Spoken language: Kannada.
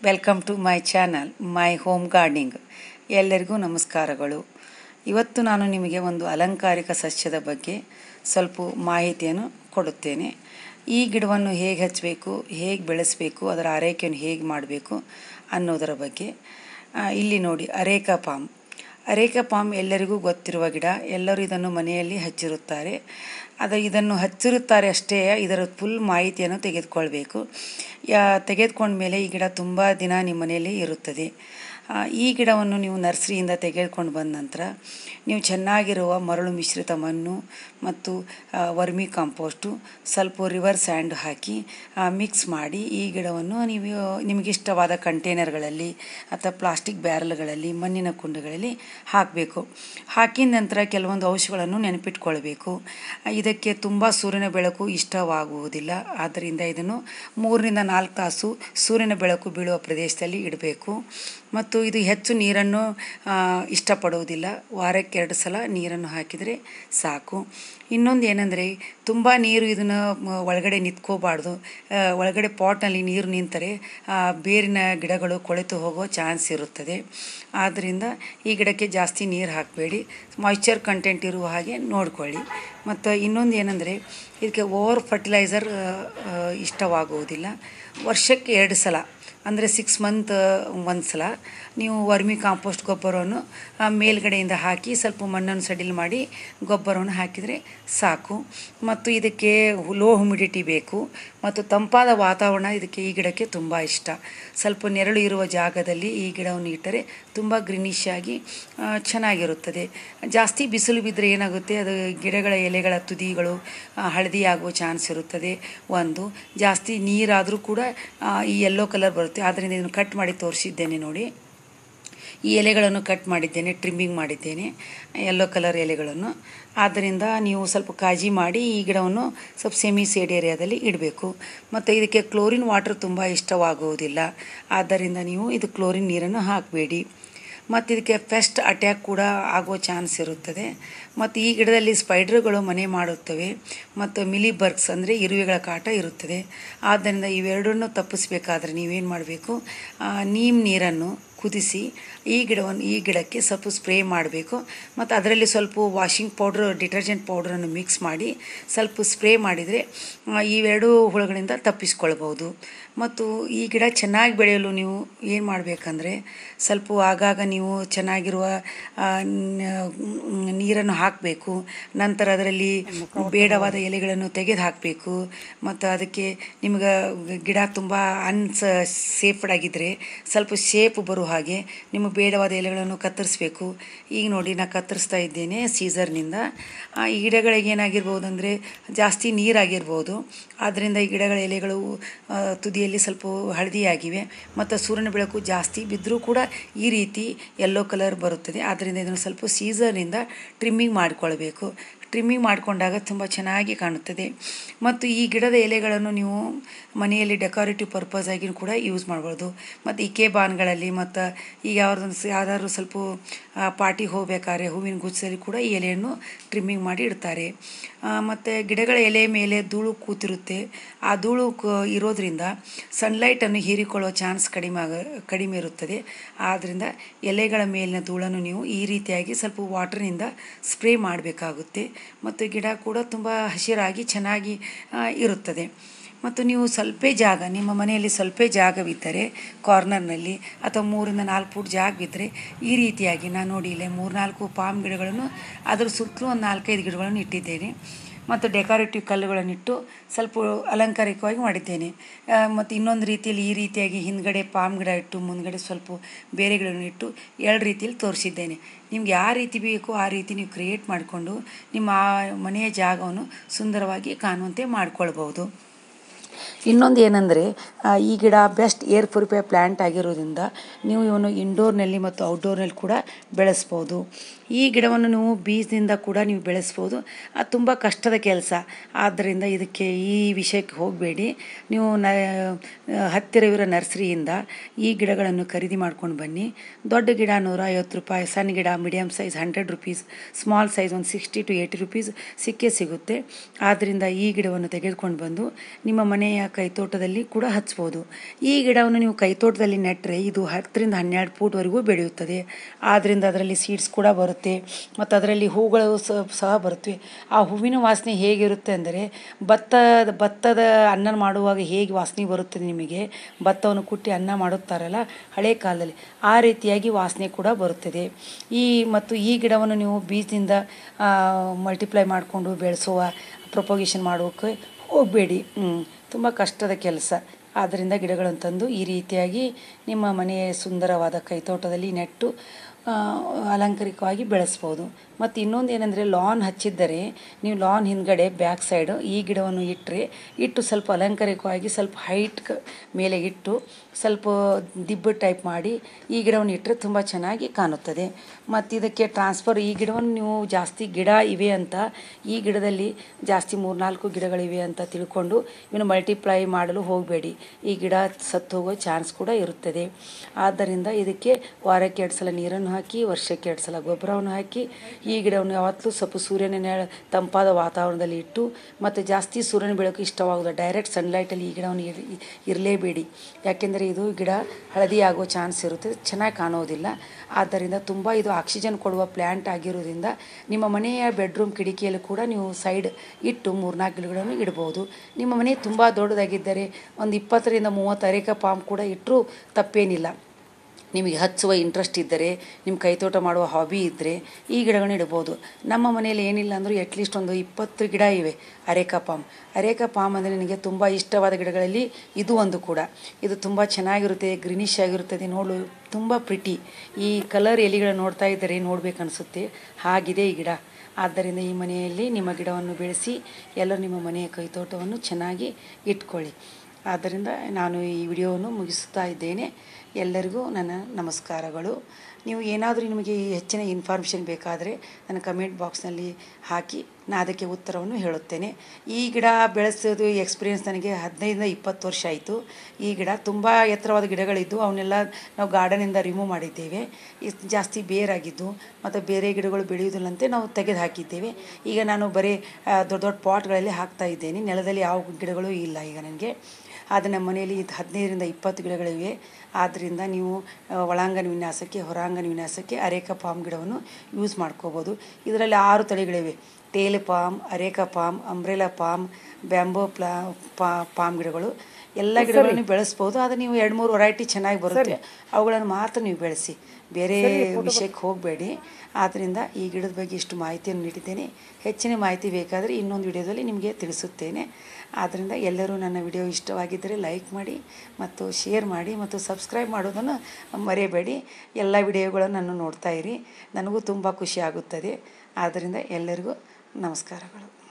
welcome to my channel my home gardening ಎಲ್ಲರಿಗೂ ನಮಸ್ಕಾರಗಳು ಇವತ್ತು ನಾನು ನಿಮಗೆ ಒಂದು ಅಲಂಕಾರಿಕ ಸಸ್ಯದ ಬಗ್ಗೆ ಸ್ವಲ್ಪ ಮಾಹಿತಿಯನ್ನು ಕೊಡುತ್ತೇನೆ ಈ ಗಿಡವನ್ನು ಹೇಗೆ ಹಚ್ಚಬೇಕು ಹೇಗೆ ಬೆಳೆಸಬೇಕು ಅದರ ಆರೈಕೆಯನ್ನು ಹೇಗೆ ಮಾಡಬೇಕು ಅನ್ನೋದರ ಬಗ್ಗೆ ಆ, ಇಲ್ಲಿ ನೋಡಿ ಅರೇಕಾ ಪಾಮ್ ಅರೇಕಾ ಪಾಮ್ ಎಲ್ಲರಿಗೂ ಗೊತ್ತಿರುವ ಗಿಡ ಎಲ್ಲರೂ ಇದನ್ನು ಮನೆಯಲ್ಲಿ ಹಚ್ಚಿರುತ್ತಾರೆ ಅದು ಇದನ್ನು ಹಚ್ಚಿರುತ್ತಾರೆ ಅಷ್ಟೇ ಇದರ ಫುಲ್ ಮಾಹಿತಿಯನ್ನು ತೆಗೆದುಕೊಳ್ಬೇಕು ಯಾ ತೆಗೆದುಕೊಂಡ್ಮೇಲೆ ಈ ಗಿಡ ತುಂಬ ದಿನ ನಿಮ್ಮ ಮನೆಯಲ್ಲಿ ಇರುತ್ತದೆ ಆ, ಈ ಗಿಡವನ್ನು ನೀವು ನರ್ಸರಿಯಿಂದ ತೆಗೆದುಕೊಂಡು ಬಂದ ನಂತರ ನೀವು ಚೆನ್ನಾಗಿರುವ ಮರಳು ಮಿಶ್ರಿತ ಮಣ್ಣು ಮತ್ತು ಆ, ವರ್ಮಿ ಕಾಂಪೋಸ್ಟು ಸ್ವಲ್ಪ ರಿವರ್ ಸ್ಯಾಂಡ್ ಹಾಕಿ ಮಿಕ್ಸ್ ಮಾಡಿ ಈ ಗಿಡವನ್ನು ನೀವು ನಿಮಗಿಷ್ಟವಾದ ಕಂಟೈನರ್ಗಳಲ್ಲಿ ಅಥವಾ ಪ್ಲಾಸ್ಟಿಕ್ ಬ್ಯಾರಲ್ಗಳಲ್ಲಿ ಮಣ್ಣಿನ ಕುಂಡಗಳಲ್ಲಿ ಹಾಕಬೇಕು ಹಾಕಿದ ನಂತರ ಕೆಲವೊಂದು ಅಂಶಗಳನ್ನು ನೆನಪಿಟ್ಕೊಳ್ಬೇಕು ಇದಕ್ಕೆ ತುಂಬ ಸೂರ್ಯನ ಬೆಳಕು ಇಷ್ಟವಾಗುವುದಿಲ್ಲ ಆದ್ದರಿಂದ ಇದನ್ನು ಮೂರರಿಂದ ನಾಲ್ಕು ತಾಸು ಸೂರ್ಯನ ಬೆಳಕು ಬೀಳುವ ಪ್ರದೇಶದಲ್ಲಿ ಇಡಬೇಕು ಮತ್ತು ಇದು ಹೆಚ್ಚು ನೀರನ್ನು ಆ, ಇಷ್ಟಪಡುವುದಿಲ್ಲ ವಾರಕ್ಕೆ ಎರಡು ಸಲ ನೀರನ್ನು ಹಾಕಿದರೆ ಸಾಕು ಇನ್ನೊಂದು ಏನಂದರೆ ತುಂಬ ನೀರು ಇದನ್ನು ಮ- ಒಳಗಡೆ ನಿಂತ್ಕೋಬಾರ್ದು ಆ, ಒಳಗಡೆ ಪಾಟ್ನಲ್ಲಿ ನೀರು ನಿಂತರೆ ಆ, ಬೇರಿನ ಗಿಡಗಳು ಕೊಳೆತು ಹೋಗೋ ಚಾನ್ಸ್ ಇರುತ್ತದೆ ಆದ್ದರಿಂದ ಈ ಗಿಡಕ್ಕೆ ಜಾಸ್ತಿ ನೀರು ಹಾಕಬೇಡಿ ಮಾಯ್ಚರ್ ಕಂಟೆಂಟ್ ಇರುವ ಹಾಗೆ ನೋಡಿಕೊಳ್ಳಿ ಮತ್ತು ಇನ್ನೊಂದು ಏನಂದರೆ ಇದಕ್ಕೆ ಓವರ್ ಫರ್ಟಿಲೈಸರ್ ಇಷ್ಟವಾಗುವುದಿಲ್ಲ ವರ್ಷಕ್ಕೆ ಎರಡು ಸಲ ಅಂದರೆ ಸಿಕ್ಸ್ ಮಂತ್ ಒಂದು ಸಲ ನೀವು ವರ್ಮಿ ಕಾಂಪೋಸ್ಟ್ ಗೊಬ್ಬರವನ್ನು ಆ, ಮೇಲ್ಗಡೆಯಿಂದ ಹಾಕಿ ಸ್ವಲ್ಪ ಮಣ್ಣನ್ನು ಸಡಿಲ್ ಮಾಡಿ ಗೊಬ್ಬರವನ್ನು ಹಾಕಿದರೆ ಸಾಕು ಮತ್ತು ಇದಕ್ಕೆ ಲೋ ಹ್ಯುಮಿಡಿಟಿ ಬೇಕು ಮತ್ತು ತಂಪಾದ ವಾತಾವರಣ ಇದಕ್ಕೆ ಈ ಗಿಡಕ್ಕೆ ತುಂಬ ಇಷ್ಟ ಸ್ವಲ್ಪ ನೆರಳು ಇರುವ ಜಾಗದಲ್ಲಿ ಈ ಗಿಡವನ್ನು ಇಟ್ಟರೆ ತುಂಬ ಗ್ರೀನಿಶ್ ಆಗಿ ಆ, ಚೆನ್ನಾಗಿರುತ್ತದೆ ಜಾಸ್ತಿ ಬಿಸಿಲು ಬಿದ್ದರೆ ಏನಾಗುತ್ತೆ ಅದು ಗಿಡಗಳ ಎಲೆಗಳ ತುದಿಗಳು ಆ, ಹಳದಿ ಆಗುವ ಚಾನ್ಸ್ ಇರುತ್ತದೆ ಒಂದು ಜಾಸ್ತಿ ನೀರಾದರೂ ಕೂಡ ಆ, ಈ ಯೆಲ್ಲೋ ಕಲರ್ ಬರುತ್ತೆ ಆದ್ದರಿಂದ ಇದನ್ನು ಕಟ್ ಮಾಡಿ ತೋರಿಸಿದ್ದೇನೆ ನೋಡಿ ಈ ಎಲೆಗಳನ್ನು ಕಟ್ ಮಾಡಿದ್ದೇನೆ ಟ್ರಿಮ್ಮಿಂಗ್ ಮಾಡಿದ್ದೇನೆ ಯೆಲ್ಲೋ ಕಲರ್ ಎಲೆಗಳನ್ನು ಆದ್ದರಿಂದ ನೀವು ಸ್ವಲ್ಪ ಕಾಳಜಿ ಮಾಡಿ ಈ ಗಿಡವನ್ನು ಸ್ವಲ್ಪ ಸೆಮಿ ಸೇಡ್ ಏರಿಯಾದಲ್ಲಿ ಇಡಬೇಕು ಮತ್ತು ಇದಕ್ಕೆ ಕ್ಲೋರಿನ್ ವಾಟರ್ ತುಂಬ ಇಷ್ಟವಾಗುವುದಿಲ್ಲ ಆದ್ದರಿಂದ ನೀವು ಇದು ಕ್ಲೋರಿನ್ ನೀರನ್ನು ಹಾಕಬೇಡಿ ಮತ್ತು ಇದಕ್ಕೆ ಪೆಸ್ಟ್ ಅಟ್ಯಾಕ್ ಕೂಡ ಆಗುವ ಚಾನ್ಸ್ ಇರುತ್ತದೆ ಮತ್ತು ಈ ಗಿಡದಲ್ಲಿ ಸ್ಪೈಡರ್ಗಳು ಮನೆ ಮಾಡುತ್ತವೆ ಮತ್ತು ಮಿಲಿ ಬರ್ಗ್ಸ್ ಅಂದರೆ ಇರುವೆಗಳ ಕಾಟ ಇರುತ್ತದೆ ಆದ್ದರಿಂದ ಇವೆರಡನ್ನು ತಪ್ಪಿಸಬೇಕಾದ್ರೆ ನೀವೇನು ಮಾಡಬೇಕು ನೀಮ್ ನೀರನ್ನು ಕುದಿಸಿ ಈ ಗಿಡವನ್ನು ಈ ಗಿಡಕ್ಕೆ ಸ್ವಲ್ಪ ಸ್ಪ್ರೇ ಮಾಡಬೇಕು ಮತ್ತು ಅದರಲ್ಲಿ ಸ್ವಲ್ಪ ವಾಷಿಂಗ್ ಪೌಡ್ರ್ ಡಿಟರ್ಜೆಂಟ್ ಪೌಡ್ರನ್ನು ಮಿಕ್ಸ್ ಮಾಡಿ ಸ್ವಲ್ಪ ಸ್ಪ್ರೇ ಮಾಡಿದರೆ ಆ, ಇವೆರಡೂ ಹುಳುಗಳಿಂದ ತಪ್ಪಿಸ್ಕೊಳ್ಬೋದು ಮತ್ತು ಈ ಗಿಡ ಚೆನ್ನಾಗಿ ಬೆಳೆಯಲು ನೀವು ಏನು ಮಾಡಬೇಕಂದ್ರೆ ಸ್ವಲ್ಪ ಆಗಾಗ ನೀವು ಚೆನ್ನಾಗಿರುವ ಆ, ನ- ನೀರನ್ನು ಹಾಕಬೇಕು ನಂತರ ಅದರಲ್ಲಿ ಬೇಡವಾದ ಎಲೆಗಳನ್ನು ತೆಗೆದು ಹಾಕಬೇಕು ಮತ್ತು ಅದಕ್ಕೆ ನಿಮ್ಗೆ ಗಿಡ ತುಂಬ ಅನ್ಸ ಸೇಫ್ಡ್ ಆಗಿದ್ದರೆ ಸ್ವಲ್ಪ ಶೇಪ್ ಬರೋ ಹಾಗೆ ನಿಮಗೆ ಬೇಡವಾದ ಎಲೆಗಳನ್ನು ಕತ್ತರಿಸ್ಬೇಕು ಈಗ ನೋಡಿ ನಾನು ಕತ್ತರಿಸ್ತಾ ಇದ್ದೇನೆ ಸೀಸರ್ನಿಂದ ಆ, ಈ ಗಿಡಗಳಿಗೆ ಏನಾಗಿರ್ಬೋದು ಅಂದರೆ ಜಾಸ್ತಿ ನೀರಾಗಿರ್ಬೋದು ಆದ್ದರಿಂದ ಈ ಗಿಡಗಳ ಎಲೆಗಳು ಆ, ತುದಿಯಲ್ಲಿ ಸ್ವಲ್ಪ ಹಳದಿಯಾಗಿವೆ ಮತ್ತು ಸೂರ್ಯನ ಬೆಳಕು ಜಾಸ್ತಿ ಬಿದ್ದರೂ ಕೂಡ ಈ ರೀತಿ ಯೆಲ್ಲೋ ಕಲರ್ ಬರುತ್ತದೆ ಆದ್ದರಿಂದ ಇದನ್ನು ಸ್ವಲ್ಪ ಸೀಸರ್ನಿಂದ ಟ್ರಿಮ್ಮಿಂಗ್ ಮಾಡಿಕೊಳ್ಬೇಕು ಟ್ರಿಮ್ಮಿಂಗ್ ಮಾಡಿಕೊಂಡಾಗ ತುಂಬ ಚೆನ್ನಾಗಿ ಕಾಣುತ್ತದೆ ಮತ್ತು ಈ ಗಿಡದ ಎಲೆಗಳನ್ನು ನೀವು ಮನೆಯಲ್ಲಿ ಡೆಕೋರೇಟಿವ್ ಪರ್ಪಸ್ ಆಗಿ ಕೂಡ ಯೂಸ್ ಮಾಡ್ಬೋದು ಮತ್ತು ಇಕೆ ಬಾನ್ಗಳಲ್ಲಿ ಮತ್ತು ಈಗ ಯಾವ್ದೊಂದು ಯಾವ್ದಾದ್ರು ಸ್ವಲ್ಪ ಪಾರ್ಟಿಗೆ ಹೋಗ್ಬೇಕಾದ್ರೆ ಹೂವಿನ ಗುಚ್ಛದಲ್ಲಿ ಕೂಡ ಈ ಎಲೆಯನ್ನು ಟ್ರಿಮ್ಮಿಂಗ್ ಮಾಡಿ ಇಡ್ತಾರೆ ಮತ್ತು ಗಿಡಗಳ ಎಲೆ ಮೇಲೆ ಧೂಳು ಕೂತಿರುತ್ತೆ ಆ ಧೂಳು ಕ- ಇರೋದ್ರಿಂದ ಸನ್ಲೈಟನ್ನು ಹೀರಿಕೊಳ್ಳುವ ಚಾನ್ಸ್ ಕಡಿಮೆ ಆಗ ಕಡಿಮೆ ಇರುತ್ತದೆ ಆದ್ದರಿಂದ ಎಲೆಗಳ ಮೇಲಿನ ಧೂಳನ್ನು ನೀವು ಈ ರೀತಿಯಾಗಿ ಸ್ವಲ್ಪ ವಾಟರ್ನಿಂದ ಸ್ಪ್ರೇ ಮಾಡಬೇಕಾಗುತ್ತೆ ಮತ್ತು ಗಿಡ ಕೂಡ ತುಂಬ ಹಸಿರಾಗಿ ಚೆನ್ನಾಗಿ ಆ, ಇರುತ್ತದೆ ಮತ್ತು ನೀವು ಸ್ವಲ್ಪ ಜಾಗ ನಿಮ್ಮ ಮನೆಯಲ್ಲಿ ಸ್ವಲ್ಪ ಜಾಗವಿದ್ದರೆ ಕಾರ್ನರ್ನಲ್ಲಿ ಅಥವಾ ಮೂರಿಂದ ನಾಲ್ಕು ಫುಟ್ ಜಾಗವಿದ್ದರೆ ಈ ರೀತಿಯಾಗಿ ನಾನು ನೋಡಿ ಇಲ್ಲೇ ಮೂರು ನಾಲ್ಕು ಪಾಮ್ ಗಿಡಗಳನ್ನು ಅದರ ಸುತ್ತಲೂ ಒಂದು ನಾಲ್ಕೈದು ಗಿಡಗಳನ್ನು ಇಟ್ಟಿದ್ದೇನೆ ಮತ್ತು ಡೆಕೋರೇಟಿವ್ ಕಲ್ಲುಗಳನ್ನಿಟ್ಟು ಸ್ವಲ್ಪ ಅಲಂಕಾರಿಕವಾಗಿ ಮಾಡಿದ್ದೇನೆ ಆ, ಮತ್ತು ಇನ್ನೊಂದು ರೀತಿಯಲ್ಲಿ ಈ ರೀತಿಯಾಗಿ ಹಿಂದ್ಗಡೆ ಪಾಮ್ ಗಿಡ ಇಟ್ಟು ಮುಂದ್ಗಡೆ ಸ್ವಲ್ಪ ಬೇರೆ ಗಿಡವನ್ನು ಇಟ್ಟು ಎರಡು ರೀತಿಯಲ್ಲಿ ತೋರಿಸಿದ್ದೇನೆ ನಿಮ್ಗೆ ಯಾವ ರೀತಿ ಬೇಕೋ ಆ ರೀತಿ ನೀವು ಕ್ರಿಯೇಟ್ ಮಾಡಿಕೊಂಡು ನಿಮ್ಮ ಆ ಮನೆಯ ಜಾಗವನ್ನು ಸುಂದರವಾಗಿ ಕಾಣುವಂತೆ ಮಾಡಿಕೊಳ್ಬೋದು ಇನ್ನೊಂದು ಏನಂದರೆ ಈ ಗಿಡ ಬೆಸ್ಟ್ ಏರ್ ಪ್ಯೂರಿಫೈ ಪ್ಲ್ಯಾಂಟ್ ಆಗಿರೋದ್ರಿಂದ ನೀವು ಇವನು ಇಂಡೋರ್ನಲ್ಲಿ ಮತ್ತು ಔಟ್ಡೋರ್ನಲ್ಲಿ ಕೂಡ ಬೆಳೆಸ್ಬೋದು ಈ ಗಿಡವನ್ನು ನೀವು ಬೀಜದಿಂದ ಕೂಡ ನೀವು ಬೆಳೆಸ್ಬೋದು ಅದು ತುಂಬ ಕಷ್ಟದ ಕೆಲಸ ಆದ್ದರಿಂದ ಇದಕ್ಕೆ ಈ ವಿಷಯಕ್ಕೆ ಹೋಗಬೇಡಿ ನೀವು ನ ಹತ್ತಿರವಿರೋ ನರ್ಸರಿಯಿಂದ ಈ ಗಿಡಗಳನ್ನು ಖರೀದಿ ಮಾಡ್ಕೊಂಡು ಬನ್ನಿ ದೊಡ್ಡ ಗಿಡ ನೂರ ಐವತ್ತು ರೂಪಾಯಿ ಸಣ್ಣ ಗಿಡ medium size hundred rupees small size ಒಂದು ಸಿಕ್ಸ್ಟಿ ಟು ಏಯ್ಟಿ ರುಪೀಸ್ ಸಿಕ್ಕೇ ಸಿಗುತ್ತೆ ಆದ್ದರಿಂದ ಈ ಗಿಡವನ್ನು ತೆಗೆದುಕೊಂಡು ಬಂದು ನಿಮ್ಮ ಮನೆಯ ಕೈತೋಟದಲ್ಲಿ ಕೂಡ ಹಚ್ಬೋದು ಈ ಗಿಡವನ್ನು ನೀವು ಕೈತೋಟದಲ್ಲಿ ನೆಟ್ಟರೆ ಇದು ಹತ್ತರಿಂದ ಹನ್ನೆರಡು ಫೂಟ್ವರೆಗೂ ಬೆಳೆಯುತ್ತದೆ ಆದ್ದರಿಂದ ಅದರಲ್ಲಿ ಸೀಡ್ಸ್ ಕೂಡ ಬರುತ್ತೆ ಮತ್ತು ಅದರಲ್ಲಿ ಹೂಗಳು ಸಹ ಬರುತ್ತವೆ ಆ ಹೂವಿನ ವಾಸನೆ ಹೇಗಿರುತ್ತೆ ಅಂದರೆ ಭತ್ತದ ಭತ್ತದ ಅನ್ನ ಮಾಡುವಾಗ ಹೇಗೆ ವಾಸನೆ ಬರುತ್ತದೆ ನಿಮಗೆ ಭತ್ತವನ್ನು ಕುಟ್ಟಿ ಅನ್ನ ಮಾಡುತ್ತಾರಲ್ಲ ಹಳೆ ಕಾಲದಲ್ಲಿ ಆ ರೀತಿಯಾಗಿ ವಾಸನೆ ಕೂಡ ಬರುತ್ತದೆ ಈ ಮತ್ತು ಈ ಗಿಡವನ್ನು ನೀವು ಬೀಜದಿಂದ ಮಲ್ಟಿಪ್ಲೈ ಮಾಡಿಕೊಂಡು ಬೆಳೆಸುವ ಪ್ರೊಪಗೇಷನ್ ಮಾಡೋಕ್ಕೆ ಹೋಗಬೇಡಿ ತುಂಬ ಕಷ್ಟದ ಕೆಲಸ ಆದ್ದರಿಂದ ಗಿಡಗಳನ್ನು ತಂದು ಈ ರೀತಿಯಾಗಿ ನಿಮ್ಮ ಮನೆಯ ಸುಂದರವಾದ ಕೈತೋಟದಲ್ಲಿ ನೆಟ್ಟು ಅಲಂಕಾರಿಕವಾಗಿ ಬೆಳೆಸ್ಬೋದು ಮತ್ತು ಇನ್ನೊಂದು ಏನಂದರೆ ಲಾನ್ ಹಚ್ಚಿದ್ದರೆ ನೀವು ಲಾನ್ ಹಿಂದ್ಗಡೆ ಬ್ಯಾಕ್ ಸೈಡು ಈ ಗಿಡವನ್ನು ಇಟ್ಟರೆ ಇಟ್ಟು ಸ್ವಲ್ಪ ಅಲಂಕಾರಿಕವಾಗಿ ಸ್ವಲ್ಪ ಹೈಟ್ ಮೇಲೆ ಇಟ್ಟು ಸ್ವಲ್ಪ ದಿಬ್ಬ ಟೈಪ್ ಮಾಡಿ ಈ ಗಿಡವನ್ನು ಇಟ್ಟರೆ ತುಂಬ ಚೆನ್ನಾಗಿ ಕಾಣುತ್ತದೆ ಮತ್ತು ಇದಕ್ಕೆ ಟ್ರಾನ್ಸ್ಫರ್ ಈ ಗಿಡವನ್ನು ನೀವು ಜಾಸ್ತಿ ಗಿಡ ಇವೆ ಅಂತ ಈ ಗಿಡದಲ್ಲಿ ಜಾಸ್ತಿ ಮೂರ್ನಾಲ್ಕು ಗಿಡಗಳಿವೆ ಅಂತ ತಿಳ್ಕೊಂಡು ಇವನು ಮಲ್ಟಿಪ್ಲೈ ಮಾಡಲು ಹೋಗಬೇಡಿ ಈ ಗಿಡ ಸತ್ತು ಹೋಗೋ ಚಾನ್ಸ್ ಕೂಡ ಇರುತ್ತದೆ ಆದ್ದರಿಂದ ಇದಕ್ಕೆ ವಾರಕ್ಕೆ ಎರಡು ಸಲ ನೀರನ್ನು ಹಾಕಿ ವರ್ಷಕ್ಕೆ ಎರಡು ಸಲ ಗೊಬ್ಬರವನ್ನು ಹಾಕಿ ಈ ಗಿಡವನ್ನು ಯಾವತ್ತೂ ಸ್ವಲ್ಪ ಸೂರ್ಯನ ನೆಳ ತಂಪಾದ ವಾತಾವರಣದಲ್ಲಿ ಇಟ್ಟು ಮತ್ತು ಜಾಸ್ತಿ ಸೂರ್ಯನ ಬೆಳಕು ಇಷ್ಟವಾಗೋದು ಡೈರೆಕ್ಟ್ ಸನ್ಲೈಟಲ್ಲಿ ಈ ಗಿಡವನ್ನು ಇರಲೇಬೇಡಿ ಯಾಕೆಂದರೆ ಇದು ಗಿಡ ಹಳದಿ ಆಗೋ ಚಾನ್ಸ್ ಇರುತ್ತೆ ಚೆನ್ನಾಗಿ ಕಾಣೋದಿಲ್ಲ ಆದ್ದರಿಂದ ತುಂಬ ಇದು ಆಕ್ಸಿಜನ್ ಕೊಡುವ ಪ್ಲ್ಯಾಂಟ್ ಆಗಿರೋದ್ರಿಂದ ನಿಮ್ಮ ಮನೆಯ ಬೆಡ್ರೂಮ್ ಕಿಟಕಿಯಲ್ಲಿ ಕೂಡ ನೀವು ಸೈಡ್ ಇಟ್ಟು ಮೂರ್ನಾಲ್ಕು ಗಿಡಗಳನ್ನು ಇಡ್ಬೋದು ನಿಮ್ಮ ಮನೆ ತುಂಬ ದೊಡ್ಡದಾಗಿದ್ದರೆ ಒಂದು ಇಪ್ಪತ್ತರಿಂದ ಮೂವತ್ತು ಅರೇಕ ಪಾಮ್ ಕೂಡ ಇಟ್ಟರೂ ತಪ್ಪೇನಿಲ್ಲ ನಿಮಗೆ ಹಚ್ಚುವ ಇಂಟ್ರೆಸ್ಟ್ ಇದ್ದರೆ ನಿಮ್ಮ ಕೈತೋಟ ಮಾಡುವ ಹಾಬಿ ಇದ್ದರೆ ಈ ಗಿಡಗಳನ್ನ ಇಡ್ಬೋದು ನಮ್ಮ ಮನೆಯಲ್ಲಿ ಏನಿಲ್ಲ ಅಂದರೂ ಅಟ್ಲೀಸ್ಟ್ ಒಂದು ಇಪ್ಪತ್ತು ಗಿಡ ಇವೆ ಅರೇಕಾ ಪಾಮ್ ಅರೇಕಾ ಪಾಮ್ ಅಂದರೆ ನನಗೆ ತುಂಬ ಇಷ್ಟವಾದ ಗಿಡಗಳಲ್ಲಿ ಇದು ಒಂದು ಕೂಡ ಇದು ತುಂಬ ಚೆನ್ನಾಗಿರುತ್ತೆ ಗ್ರೀನಿಶ್ ಆಗಿರುತ್ತದೆ ನೋಡಲು ತುಂಬ ಪ್ರಿಟಿ ಈ ಕಲರ್ ಎಲೆಗಳನ್ನು ನೋಡ್ತಾ ಇದ್ದರೆ ನೋಡಬೇಕನ್ನಿಸುತ್ತೆ ಹಾಗಿದೆ ಈ ಗಿಡ ಆದ್ದರಿಂದ ಈ ಮನೆಯಲ್ಲಿ ನಿಮ್ಮ ಗಿಡವನ್ನು ಬೆಳೆಸಿ ಎಲ್ಲರೂ ನಿಮ್ಮ ಮನೆಯ ಕೈತೋಟವನ್ನು ಚೆನ್ನಾಗಿ ಇಟ್ಕೊಳ್ಳಿ ಆದ್ದರಿಂದ ನಾನು ಈ ವಿಡಿಯೋವನ್ನು ಮುಗಿಸ್ತಾ ಇದ್ದೇನೆ ಎಲ್ಲರಿಗೂ ನನ್ನ ನಮಸ್ಕಾರಗಳು ನೀವು ಏನಾದರೂ ನಿಮಗೆ ಈ ಹೆಚ್ಚಿನ ಇನ್ಫಾರ್ಮೇಷನ್ ಬೇಕಾದರೆ ನನ್ನ ಕಮೆಂಟ್ ಬಾಕ್ಸ್ನಲ್ಲಿ ಹಾಕಿ ನಾನು ಅದಕ್ಕೆ ಉತ್ತರವನ್ನು ಹೇಳುತ್ತೇನೆ ಈ ಗಿಡ ಬೆಳೆಸೋದು ಎಕ್ಸ್ಪೀರಿಯೆನ್ಸ್ ನನಗೆ ಹದಿನೈದರಿಂದ ಇಪ್ಪತ್ತು ವರ್ಷ ಆಯಿತು ಈ ಗಿಡ ತುಂಬ ಎತ್ತರವಾದ ಗಿಡಗಳಿದ್ದು ಅವನ್ನೆಲ್ಲ ನಾವು ಗಾರ್ಡನಿಂದ ರಿಮೂವ್ ಮಾಡಿದ್ದೇವೆ ಜಾಸ್ತಿ ಬೇರಾಗಿದ್ದು ಮತ್ತು ಬೇರೆ ಗಿಡಗಳು ಬೆಳೆಯುವುದಿಲ್ಲಂತೆ ನಾವು ತೆಗೆದು ಹಾಕಿದ್ದೇವೆ ಈಗ ನಾನು ಬರೀ ದೊಡ್ಡ ದೊಡ್ಡ ಪಾಟ್ಗಳಲ್ಲಿ ಹಾಕ್ತಾ ಇದ್ದೇನೆ ನೆಲದಲ್ಲಿ ಯಾವ ಗಿಡಗಳು ಇಲ್ಲ ಈಗ ನನಗೆ ಆದರೆ ನಮ್ಮ ಮನೆಯಲ್ಲಿ ಹದಿನೈದರಿಂದ ಇಪ್ಪತ್ತು ಗಿಡಗಳಿವೆ ಆದ್ದರಿಂದ ನೀವು ಒಳಾಂಗಣ ವಿನ್ಯಾಸಕ್ಕೆ ಹೊರಾಂಗಣ ವಿನ್ಯಾಸಕ್ಕೆ ಅರೇಕ ಪಾಮ್ ಗಿಡವನ್ನು ಯೂಸ್ ಮಾಡ್ಕೋಬೋದು ಇದರಲ್ಲಿ ಆರು ತಳಿಗಳಿವೆ tail palm areca palm umbrella palm bamboo ಪ್ಲಾ ಪಾ ಪಾಮ್ ಗಿಡಗಳು ಎಲ್ಲ ಗಿಡಗಳನ್ನು ಬೆಳೆಸ್ಬೋದು ಆದರೆ ನೀವು ಎರಡು ಮೂರು ವೆರೈಟಿ ಚೆನ್ನಾಗಿ ಬರುತ್ತೆ ಅವುಗಳನ್ನು ಮಾತ್ರ ನೀವು ಬೆಳೆಸಿ ಬೇರೆ ವಿಷಯಕ್ಕೆ ಹೋಗಬೇಡಿ ಆದ್ದರಿಂದ ಈ ಗಿಡದ ಬಗ್ಗೆ ಇಷ್ಟು ಮಾಹಿತಿಯನ್ನು ನೀಡಿದ್ದೇನೆ ಹೆಚ್ಚಿನ ಮಾಹಿತಿ ಬೇಕಾದರೆ ಇನ್ನೊಂದು ವಿಡಿಯೋದಲ್ಲಿ ನಿಮಗೆ ತಿಳಿಸುತ್ತೇನೆ ಆದ್ದರಿಂದ ಎಲ್ಲರೂ ನನ್ನ ವಿಡಿಯೋ ಇಷ್ಟವಾಗಿದ್ದರೆ ಲೈಕ್ ಮಾಡಿ ಮತ್ತು ಶೇರ್ ಮಾಡಿ ಮತ್ತು ಸಬ್ಸ್ಕ್ರೈಬ್ ಮಾಡೋದನ್ನು ಮರೆಯಬೇಡಿ ಎಲ್ಲ ವಿಡಿಯೋಗಳನ್ನು ನೋಡ್ತಾ ಇರಿ ನನಗೂ ತುಂಬ ಖುಷಿ ಆಗುತ್ತದೆ ಆದ್ದರಿಂದ ಎಲ್ಲರಿಗೂ ನಮಸ್ಕಾರಗಳು